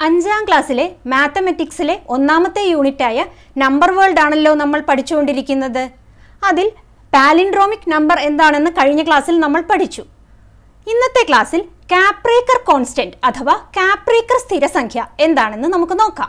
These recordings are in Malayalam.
അഞ്ചാം ക്ലാസ്സിലെ മാത്തമെറ്റിക്സിലെ ഒന്നാമത്തെ യൂണിറ്റായ നമ്പർ വേൾഡ് ആണല്ലോ നമ്മൾ പഠിച്ചുകൊണ്ടിരിക്കുന്നത് അതിൽ പാലിൻഡ്രോമിക് നമ്പർ എന്താണെന്ന് കഴിഞ്ഞ ക്ലാസ്സിൽ നമ്മൾ പഠിച്ചു ഇന്നത്തെ ക്ലാസ്സിൽ കാപ്രേക്കർ കോൺസ്റ്റന്റ് അഥവാ കാപ്രേക്കർ സ്ഥിരസംഖ്യ എന്താണെന്ന് നമുക്ക് നോക്കാം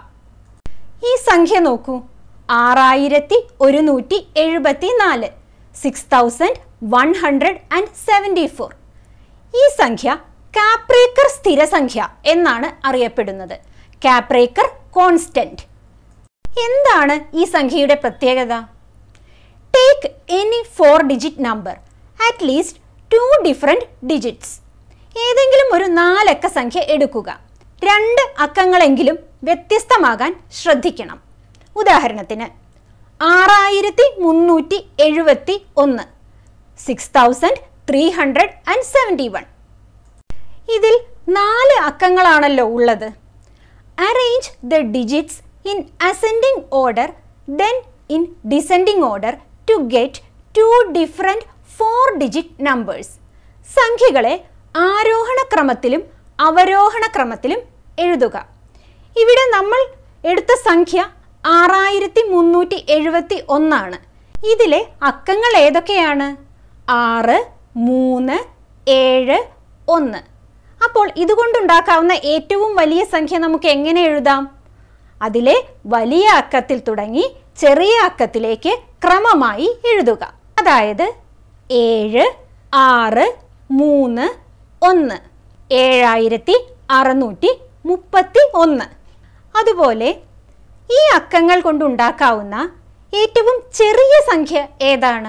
ഈ സംഖ്യ നോക്കൂ ആറായിരത്തി ഒരുന്നൂറ്റി എഴുപത്തി നാല് six thousand one hundred and seventy four ഈ സംഖ്യ കാപ്രേക്കർ സ്ഥിരസംഖ്യ എന്നാണ് അറിയപ്പെടുന്നത് കാപ്രേക്കർ കോൺസ്റ്റന്റ് എന്താണ് ഈ സംഖ്യയുടെ പ്രത്യേകത take any four digit number at least two different digits ഏതെങ്കിലും ഒരു നാലക്ക സംഖ്യ എടുക്കുക രണ്ട് അക്കങ്ങളെങ്കിലും വ്യത്യസ്തമാകാൻ ശ്രദ്ധിക്കണം ഉദാഹരണത്തിന് ആറായിരത്തി മുന്നൂറ്റി എഴുപത്തി ഒന്ന് six thousand three hundred and seventy one ഇതിൽ നാല് അക്കങ്ങളാണല്ലോ ഉള്ളത് arrange the digits in ascending order then in descending order to get two different four digit numbers സംഖ്യകളെ ആരോഹണ ക്രമത്തിലും അവരോഹണ ക്രമത്തിലും എഴുതുക ഇവിടെ നമ്മൾ എടുത്ത സംഖ്യ ആറായിരത്തി മുന്നൂറ്റി എഴുപത്തി ഒന്നാണ് ഇതിലെ അക്കങ്ങൾ ഏതൊക്കെയാണ് ആറ് മൂന്ന് ഏഴ് ഒന്ന് അപ്പോൾ ഇതുകൊണ്ടുണ്ടാക്കാവുന്ന ഏറ്റവും വലിയ സംഖ്യ നമുക്ക് എങ്ങനെ എഴുതാം അതിലെ വലിയ അക്കത്തിൽ തുടങ്ങി ചെറിയ അക്കത്തിലേക്ക് ക്രമമായി എഴുതുക അതായത് ഏഴ് ആറ് മൂന്ന് ഒന്ന് ഏഴായിരത്തി അറുന്നൂറ്റി മുപ്പത്തി ഒന്ന് അതുപോലെ ഈ അക്കങ്ങൾ കൊണ്ടുണ്ടാക്കാവുന്ന ഏറ്റവും ചെറിയ സംഖ്യ ഏതാണ്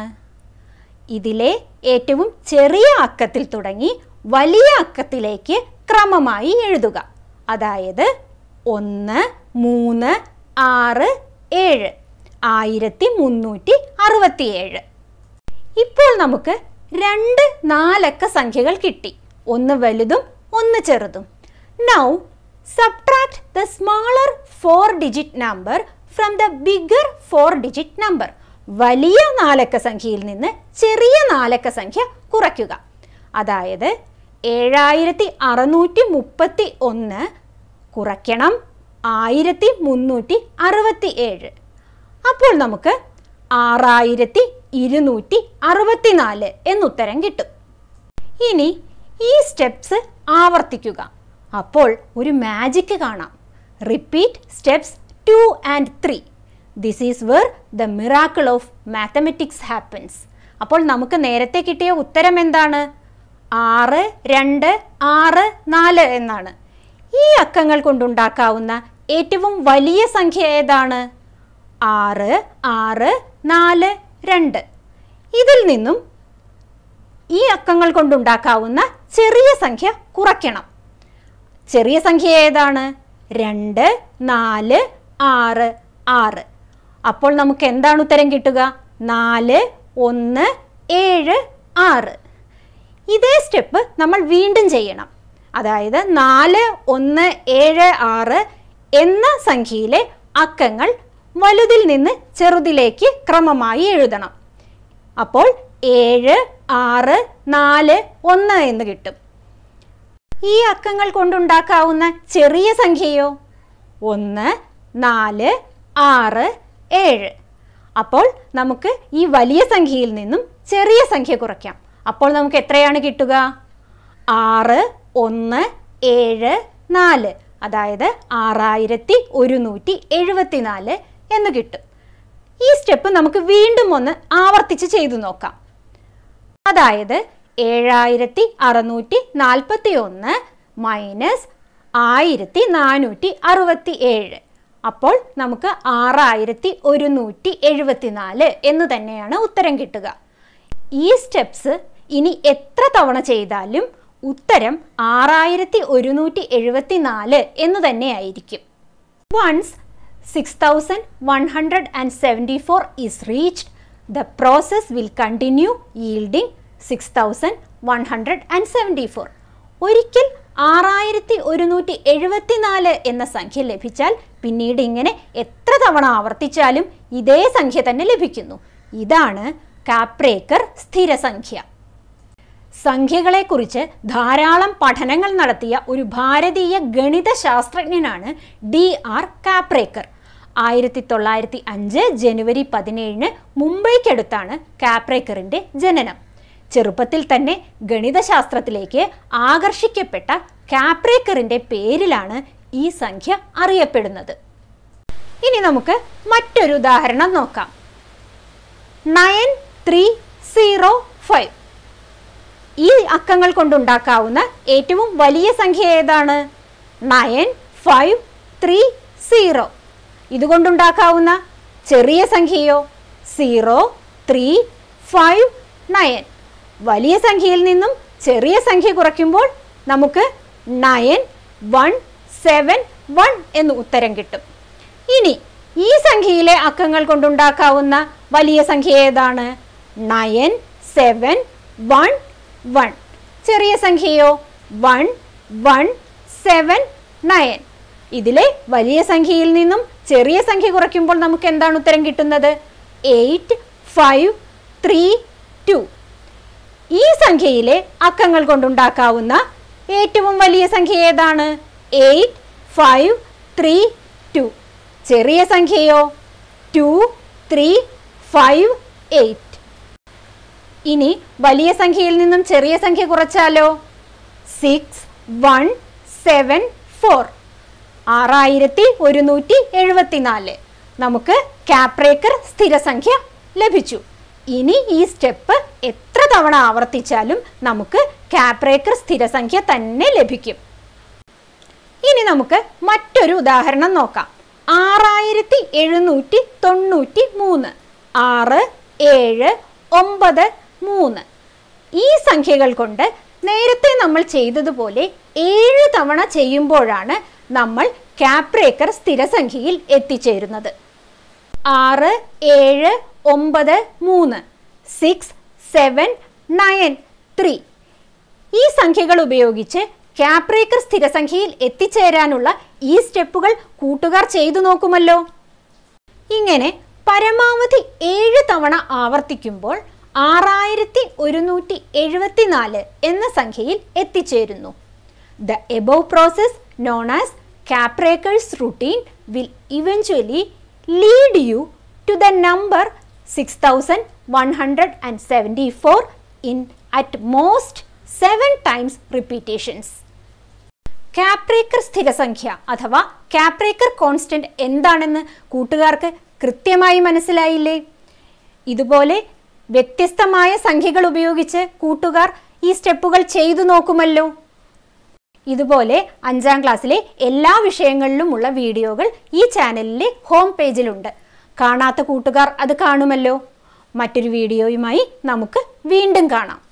ഇതിലെ ഏറ്റവും ചെറിയ അക്കത്തിൽ തുടങ്ങി വലിയ അക്കത്തിലേക്ക് ക്രമമായി എഴുതുക അതായത് ഒന്ന് മൂന്ന് ആറ് ഏഴ് ആയിരത്തി മുന്നൂറ്റി അറുപത്തിയേഴ് ഇപ്പോൾ നമുക്ക് രണ്ട് നാലക്ക സംഖ്യകൾ കിട്ടി ഒന്ന് വലുതും ഒന്ന് ചെറുതും now subtract the smaller four digit number from the bigger four digit number വലിയ നാലക്ക സംഖ്യയിൽ നിന്ന് ചെറിയ നാലക്ക സംഖ്യ കുറയ്ക്കുക അതായത് ഏഴായിരത്തി അറുന്നൂറ്റി മുപ്പത്തി ഒന്ന് കുറയ്ക്കണം ആയിരത്തി മുന്നൂറ്റി അറുപത്തി ഏഴ് അപ്പോൾ നമുക്ക് ആറായിരത്തി ഇരുന്നൂറ്റി അറുപത്തിനാല് എന്നുത്തരം കിട്ടും ഇനി ഈ സ്റ്റെപ്സ് ആവർത്തിക്കുക അപ്പോൾ ഒരു മാജിക്ക് കാണാം repeat steps two and three this is where the miracle of mathematics happens അപ്പോൾ നമുക്ക് നേരത്തെ കിട്ടിയ ഉത്തരം എന്താണ് ആറ് രണ്ട് ആറ് നാല് എന്നാണ് ഈ അക്കങ്ങൾ കൊണ്ടുണ്ടാക്കാവുന്ന ഏറ്റവും വലിയ സംഖ്യ ഏതാണ് ആറ് ആറ് നാല് രണ്ട് ഇതിൽ നിന്നും ഈ അക്കങ്ങൾ കൊണ്ടുണ്ടാക്കാവുന്ന ചെറിയ സംഖ്യ കുറയ്ക്കണം ചെറിയ സംഖ്യ ഏതാണ് രണ്ട് നാല് ആറ് ആറ് അപ്പോൾ നമുക്ക് എന്താണ് ഉത്തരം കിട്ടുക നാല് ഒന്ന് ഏഴ് ആറ് ഇതേ സ്റ്റെപ്പ് നമ്മൾ വീണ്ടും ചെയ്യണം അതായത് നാല് ഒന്ന് ഏഴ് ആറ് എന്ന സംഖ്യയിലെ അക്കങ്ങൾ വലുതിൽ നിന്ന് ചെറുതിലേക്ക് ക്രമമായി എഴുതണം അപ്പോൾ ഏഴ് ആറ് നാല് ഒന്ന് എന്ന് കിട്ടും ഈ അക്കങ്ങൾ കൊണ്ടുണ്ടാക്കാവുന്ന ചെറിയ സംഖ്യയോ ഒന്ന് നാല് ആറ് ഏഴ് അപ്പോൾ നമുക്ക് ഈ വലിയ സംഖ്യയിൽ നിന്നും ചെറിയ സംഖ്യ കുറയ്ക്കാം അപ്പോൾ നമുക്ക് എത്രയാണ് കിട്ടുക ആറ് ഒന്ന് ഏഴ് നാല് അതായത് ആറായിരത്തി ഒരുന്നൂറ്റി എഴുപത്തി നാല് എന്ന് കിട്ടും ഈ സ്റ്റെപ്പ് നമുക്ക് വീണ്ടും ഒന്ന് ആവർത്തിച്ച് ചെയ്തു നോക്കാം അതായത് ഏഴായിരത്തി അറുന്നൂറ്റി നാൽപ്പത്തി ഒന്ന് മൈനസ് ആയിരത്തി നാനൂറ്റി അറുപത്തി ഏഴ് അപ്പോൾ നമുക്ക് ആറായിരത്തി ഒരുന്നൂറ്റി എഴുപത്തി നാല് എന്ന് തന്നെയാണ് ഉത്തരം കിട്ടുക ഈ സ്റ്റെപ്സ് ഇനി എത്ര തവണ ചെയ്താലും ഉത്തരം ആറായിരത്തി ഒരുന്നൂറ്റി എഴുപത്തി നാല് എന്ന് തന്നെയായിരിക്കും once six thousand one hundred and seventy four is reached the process will continue yielding six thousand one hundred and seventy four ഒരിക്കൽ ആറായിരത്തി ഒരുന്നൂറ്റി എഴുപത്തിനാല് എന്ന സംഖ്യ ലഭിച്ചാൽ പിന്നീട് ഇങ്ങനെ എത്ര തവണ ആവർത്തിച്ചാലും ഇതേ സംഖ്യ തന്നെ ലഭിക്കുന്നു ഇതാണ് കാപ്രേക്കർ സ്ഥിരസംഖ്യ സംഖ്യകളെക്കുറിച്ച് ധാരാളം പഠനങ്ങൾ നടത്തിയ ഒരു ഭാരതീയ ഗണിത ശാസ്ത്രജ്ഞനാണ് ഡി ആർ കാപ്രേക്കർ ആയിരത്തി തൊള്ളായിരത്തി അഞ്ച് ജനുവരി പതിനേഴിന് മുംബൈക്കടുത്താണ് കാപ്രേക്കറിന്റെ ജനനം ചെറുപ്പത്തിൽ തന്നെ ഗണിതശാസ്ത്രത്തിലേക്ക് ആകർഷിക്കപ്പെട്ട കാപ്രേക്കറിന്റെ പേരിലാണ് ഈ സംഖ്യ അറിയപ്പെടുന്നത് ഇനി നമുക്ക് മറ്റൊരു ഉദാഹരണം നോക്കാം നയൻ ത്രീ സീറോ ഫൈവ് ഈ അക്കങ്ങൾ കൊണ്ടുണ്ടാക്കാവുന്ന ഏറ്റവും വലിയ സംഖ്യ ഏതാണ് നയൻ ഫൈവ് ത്രീ സീറോ ഇതുകൊണ്ടുണ്ടാക്കാവുന്ന ചെറിയ സംഖ്യയോ സീറോ ത്രീ ഫൈവ് നയൻ വലിയ സംഖ്യയിൽ നിന്നും ചെറിയ സംഖ്യ കുറയ്ക്കുമ്പോൾ നമുക്ക് നയൻ വൺ സെവൻ വൺ എന്ന് ഉത്തരം കിട്ടും ഇനി ഈ സംഖ്യയിലെ അക്കങ്ങൾ കൊണ്ടുണ്ടാക്കാവുന്ന വലിയ സംഖ്യ ഏതാണ് നയൻ സെവൻ വൺ വൺ ചെറിയ സംഖ്യയോ വൺ വൺ സെവൻ നയൻ ഇതിലെ വലിയ സംഖ്യയിൽ നിന്നും ചെറിയ സംഖ്യ കുറയ്ക്കുമ്പോൾ നമുക്ക് എന്താണ് ഉത്തരം കിട്ടുന്നത് എയ്റ്റ് ഫൈവ് ത്രീ ടു ഈ സംഖ്യയിലെ അക്കങ്ങൾ കൊണ്ടുണ്ടാക്കാവുന്ന ഏറ്റവും വലിയ സംഖ്യ ഏതാണ് എയ്റ്റ് ഫൈവ് ത്രീ ടു ചെറിയ സംഖ്യയോ ടു ത്രീ ഫൈവ് എയ്റ്റ് ഇനി വലിയ സംഖ്യയിൽ നിന്നും ചെറിയ സംഖ്യ കുറച്ചാലോ സിക്സ് വൺ സെവൻ ഫോർ ആറായിരത്തി ഒരുന്നൂറ്റി എഴുപത്തിനാല് നമുക്ക് കാപ്രേക്കർ സ്ഥിരസംഖ്യ ലഭിച്ചു ഇനി ഈ സ്റ്റെപ്പ് എത്ര തവണ ആവർത്തിച്ചാലും നമുക്ക് കാപ്രേക്കർ സ്ഥിരസംഖ്യ തന്നെ ലഭിക്കും ഇനി നമുക്ക് മറ്റൊരു ഉദാഹരണം നോക്കാം ആറായിരത്തി എഴുന്നൂറ്റി തൊണ്ണൂറ്റി മൂന്ന് ആറ് ഏഴ് ഒമ്പത് മൂന്ന് ഈ സംഖ്യകൾ കൊണ്ട് നേരത്തെ നമ്മൾ ചെയ്തതുപോലെ ഏഴ് തവണ ചെയ്യുമ്പോഴാണ് നമ്മൾ കാപ്രേക്കർ സ്ഥിരസംഖ്യയിൽ എത്തിച്ചേരുന്നത് ആറ് ഏഴ് ഒമ്പത് മൂന്ന് സിക്സ് സെവൻ നയൻ ത്രീ ഈ സംഖ്യകൾ ഉപയോഗിച്ച് കാപ്രേക്കർ സ്ഥിരസംഖ്യയിൽ എത്തിച്ചേരാനുള്ള ഈ സ്റ്റെപ്പുകൾ കൂട്ടുകാർ ചെയ്തു നോക്കുമല്ലോ ഇങ്ങനെ പരമാവധി ഏഴ് തവണ ആവർത്തിക്കുമ്പോൾ ആറായിരത്തി ഒരുന്നൂറ്റി എഴുപത്തിനാല് എന്ന സംഖ്യയിൽ എത്തിച്ചേരുന്നു the above process known as Kaprekar's routine will eventually lead you to the number six thousand one hundred and seventy four in at most seven times repetitions Kaprekar സ്ഥിരസംഖ്യ അഥവാ കാപ്രേക്കർ കോൺസ്റ്റന്റ് എന്താണെന്ന് കൂട്ടുകാർക്ക് കൃത്യമായി മനസ്സിലായില്ലേ ഇതുപോലെ വ്യത്യസ്തമായ സംഖ്യകൾ ഉപയോഗിച്ച് കൂട്ടുകാർ ഈ സ്റ്റെപ്പുകൾ ചെയ്തു നോക്കുമല്ലോ ഇതുപോലെ അഞ്ചാം ക്ലാസ്സിലെ എല്ലാ വിഷയങ്ങളിലുമുള്ള വീഡിയോകൾ ഈ ചാനലിലെ ഹോം പേജിലുണ്ട് കാണാത്ത കൂട്ടുകാർ അത് കാണുമല്ലോ മറ്റൊരു വീഡിയോയുമായി നമുക്ക് വീണ്ടും കാണാം